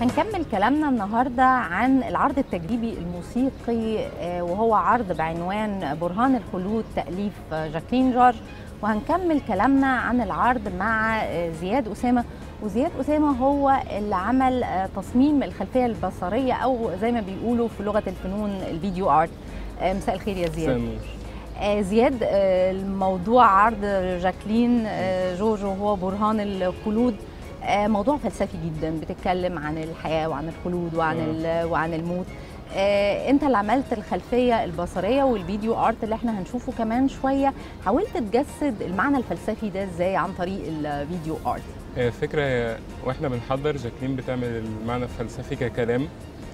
هنكمل كلامنا النهارده عن العرض التجريبي الموسيقي آه، وهو عرض بعنوان برهان الخلود تأليف آه، جاكلين جورج وهنكمل كلامنا عن العرض مع آه، زياد أسامة وزياد أسامة هو اللي عمل آه، تصميم الخلفية البصرية أو زي ما بيقولوا في لغة الفنون الفيديو آرت آه، مساء الخير يا زياد سامي. آه، زياد آه، الموضوع عرض جاكلين آه، جورج وهو برهان الخلود آه، موضوع فلسفي جدا بتتكلم عن الحياة وعن الخلود وعن آه. ال- وعن الموت آه، انت اللي عملت الخلفية البصرية والفيديو ارت اللي احنا هنشوفه كمان شوية حاولت تجسد المعنى الفلسفي ده ازاي عن طريق الفيديو ارت هي الفكرة هي واحنا بنحضر جاكلين بتعمل المعنى الفلسفي ككلام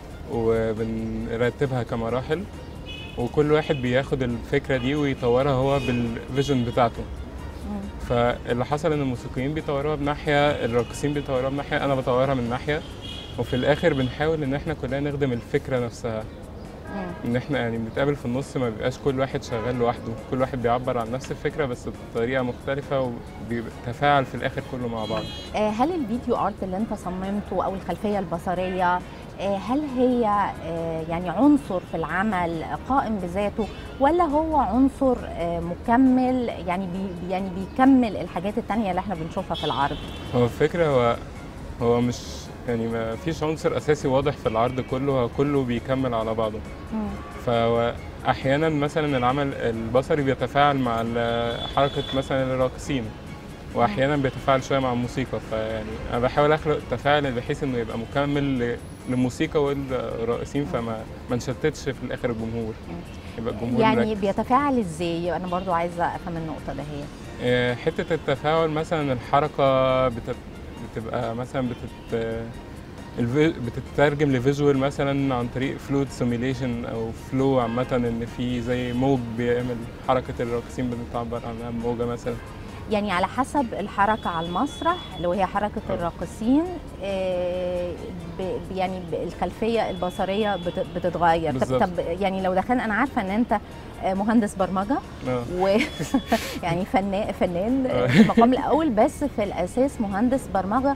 وبنرتبها كمراحل وكل واحد بياخد الفكرة دي ويطورها هو بالفيجن بتاعته فاللي حصل ان الموسيقيين بيطوروها بناحية الراقصين بيطوروها بناحية انا بطورها من ناحية وفي الاخر بنحاول ان احنا كلنا نخدم الفكرة نفسها ان احنا يعني بنتقابل في النص ما بيبقاش كل واحد شغال لوحده كل واحد بيعبر عن نفس الفكرة بس بطريقة مختلفة وبيتفاعل في الاخر كله مع بعض آه، هل الفيديو ارت اللي انت صممته او الخلفيه البصريه آه، هل هي آه، يعني عنصر في العمل قائم بذاته ولا هو عنصر آه، مكمل يعني بي يعني بيكمل الحاجات التانية اللي احنا بنشوفها في العرض هو الفكرة هو هو مش يعني ما فيش عنصر أساسي واضح في العرض كله هو كله بيكمل على بعضه فهو أحيانا مثلا العمل البصري بيتفاعل مع ال- حركة مثلا الراقصين وأحيانا بيتفاعل شوية مع الموسيقى فيعني أنا بحاول أخلق تفاعل بحيث إنه يبقى مكمل ل- للموسيقى والراقصين فما ما نشتتش في الآخر الجمهور يبقى الجمهور يعني مركز. بيتفاعل ازاي انا برضو عايزه افهم النقطه ده هي آه، حتة التفاعل مثلا الحركة بت- بتبقى مثلا بتت الفي- بتترجم لفيجوال مثلا عن طريق فلويد سيميليشن او فلو عامة ان في زي موج بيعمل حركة الراقصين بتعبر عنها موجة مثلا يعني على حسب الحركة على المسرح اللي هي حركة آه. الراقصين آه، ب- ب- يعني ب- الخلفية البصرية بت- بتتغير طب, بالظبط. طب يعني لو دخلنا أنا عارفة إن أنت آه، مهندس برمجة اه و يعني فنان فنان آه. في المقام الأول بس في الأساس مهندس برمجة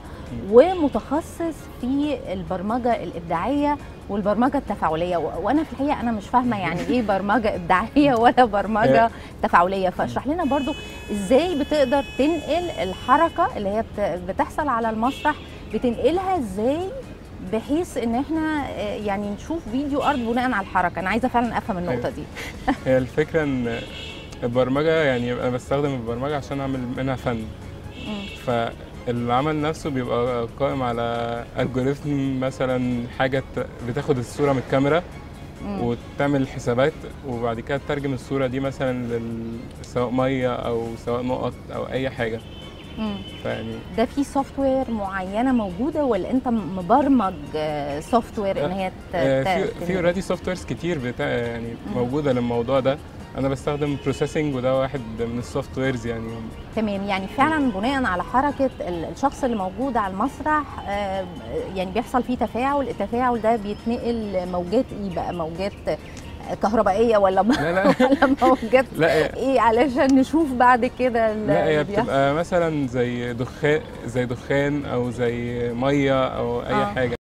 ومتخصص في البرمجة الإبداعية والبرمجة التفاعلية و- وأنا في الحقيقة أنا مش فاهمة يعني إيه برمجة إبداعية ولا برمجة تفاعلية فاشرح لنا برضو إزاي بتقدر تنقل الحركة اللي هي بت- بتحصل على المسرح بتنقلها إزاي بحيث ان احنا آه، يعني نشوف فيديو ارت بناء على الحركه انا عايزه فعلا افهم النقطه أيوة. دي هي الفكرة ان البرمجة يعني انا بستخدم البرمجة عشان اعمل منها فن مم. فالعمل نفسه بيبقى قائم على الجوريثم مثلا حاجة ت- بتاخد الصورة من الكاميرا مم. وتعمل حسابات وبعد كده تترجم الصورة دي مثلا لل... سواء مية أو سواء نقط أو أي حاجة مم. فيعني ده في سوفت وير معينه موجوده ولا انت مبرمج سوفت وير ان هي ت- آه، ت- في في تنقل؟ اوريدي سوفت ويرز كتير بتاع يعني مم. موجودة للموضوع ده أنا بستخدم بروسيسنج وده واحد من السوفت ويرز يعني تمام يعني فعلا بناء على حركه ال- الشخص اللي موجود على المسرح آه، يعني بيحصل فيه تفاعل التفاعل ده بيتنقل موجات ايه بقى موجات كهربائيه ولا لا لا ولا موجات لا ايه علشان نشوف بعد كده ال- لا هي اللي بيحصل؟ بتبقى مثلا زي دخان زي دخان أو زي مية أو أي آه. حاجة